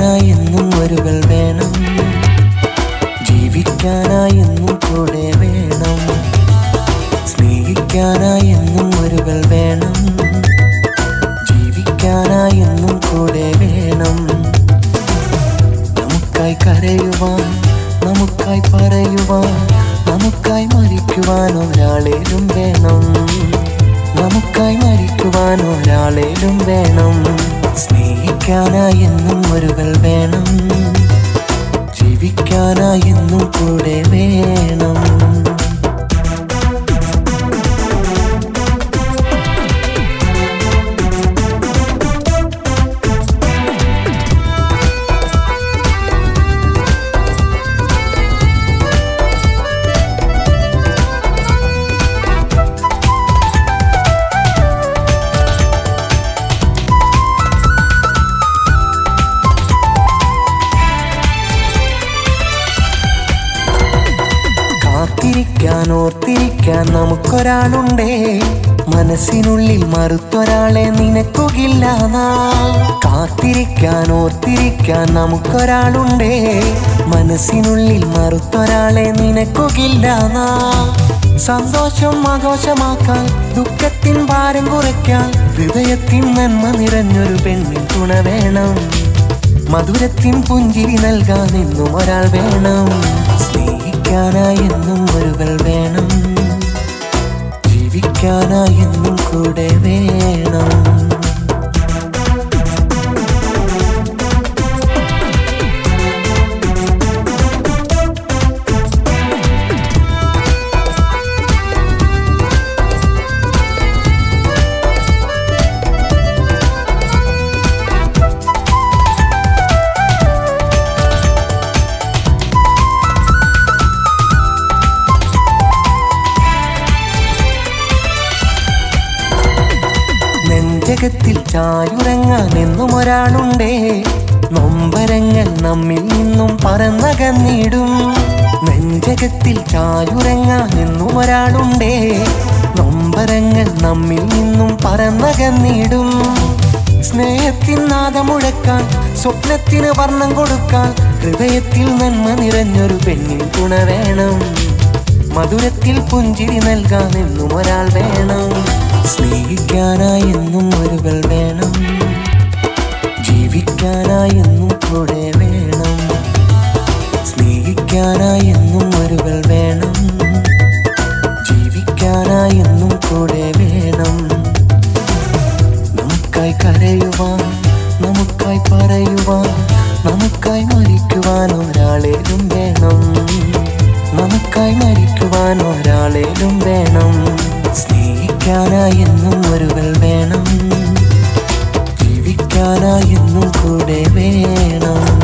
ജീവിക്കാനായി എന്നും ഒരുകൾ വേണം ജീവിക്കാനായി എന്നും കൂടെ വേണം സ്നേഹിക്കാനായി എന്നും ഒരുകൾ വേണം ജീവിക്കാനായി എന്നും കൂടെ വേണം നമുക്കായി കരയുവാൻ നമുക്കായി പറയുവാൻ നമുക്കായി മരിക്കുവാൻ ഒരാളേലും വേണം നമുക്കായി മരിക്കുവാൻ ഒരാളേലും വേണം സ്നേഹിക്കാനായി എന്നും ഒരുകൾ വേണം ജീവിക്കാനായി എന്നും കൂടെ വേണം കാത്തിരിക്കാൻ ഓർത്തിരിക്കാൻ നമുക്കൊരാളുണ്ടേ മനസ്സിനുള്ളിൽ മറുത്തൊരാളെ നിനക്കുകില്ല നാ കാത്തിരിക്കാൻ ഓർത്തിരിക്കാൻ നമുക്കൊരാളുണ്ടേ മനസ്സിനുള്ളിൽ മറുത്തൊരാളെ നിനക്കുകില്ല നാ സന്തോഷം ആഘോഷമാക്കാൻ ദുഃഖത്തിൻ ഭാരം കുറയ്ക്കാൻ ഹൃദയത്തിൻ നന്മ നിറഞ്ഞൊരു പെണ്ണിൻ തുണ വേണം മധുരത്തിൻ പുഞ്ചിരി നൽകാൻ എന്നും ഒരാൾ വേണം സ്നേഹിക്കാനായി എന്നും ഒരുകൾ വേണം ജീവിക്കാനായി എന്നും കൂടെ വേണം നെഞ്ചകത്തിൽ ചായുറങ്ങാൻ എന്നും ഒരാളുണ്ടേ നൊമ്പരങ്ങൾ നമ്മിൽ നിന്നും പറന്നകന്നിടും നെഞ്ചകത്തിൽ ചായുറങ്ങാൻ എന്നും ഒരാളുണ്ടേ നൊമ്പരങ്ങൾ നമ്മിൽ നിന്നും പറന്നകന്നിടും സ്നേഹത്തിൻ നാദമുഴക്കാൻ സ്വപ്നത്തിന് വർണ്ണം കൊടുക്കാൻ ഹൃദയത്തിൽ നന്മ നിറഞ്ഞൊരു പെണ്ണിൻ തുണ വേണം മധുരത്തിൽ പുഞ്ചിരി നൽകാൻ എന്നും ഒരാൾ വേണം സ്നേഹിക്കാനായി എന്നും ഒരുകൾ വേണം ജീവിക്കാനായി എന്നും കൂടെ വേണം സ്നേഹിക്കാനായി എന്നും ഒരുകൾ വേണം ജീവിക്കാനായി എന്നും കൂടെ വേണം നമുക്കായി കരയുവാൻ നമുക്കായി പറയുവാൻ നമുക്കായി മരിക്കുവാൻ ഒരാളേലും വേണം നമുക്കായി മരിക്കുവാൻ ഒരാളേലും വേണം സ്നേഹിക്കാനായി എന്നും ഒരുകൾ വേണം ജീവിക്കാനായി എന്നും കൂടെ വേണം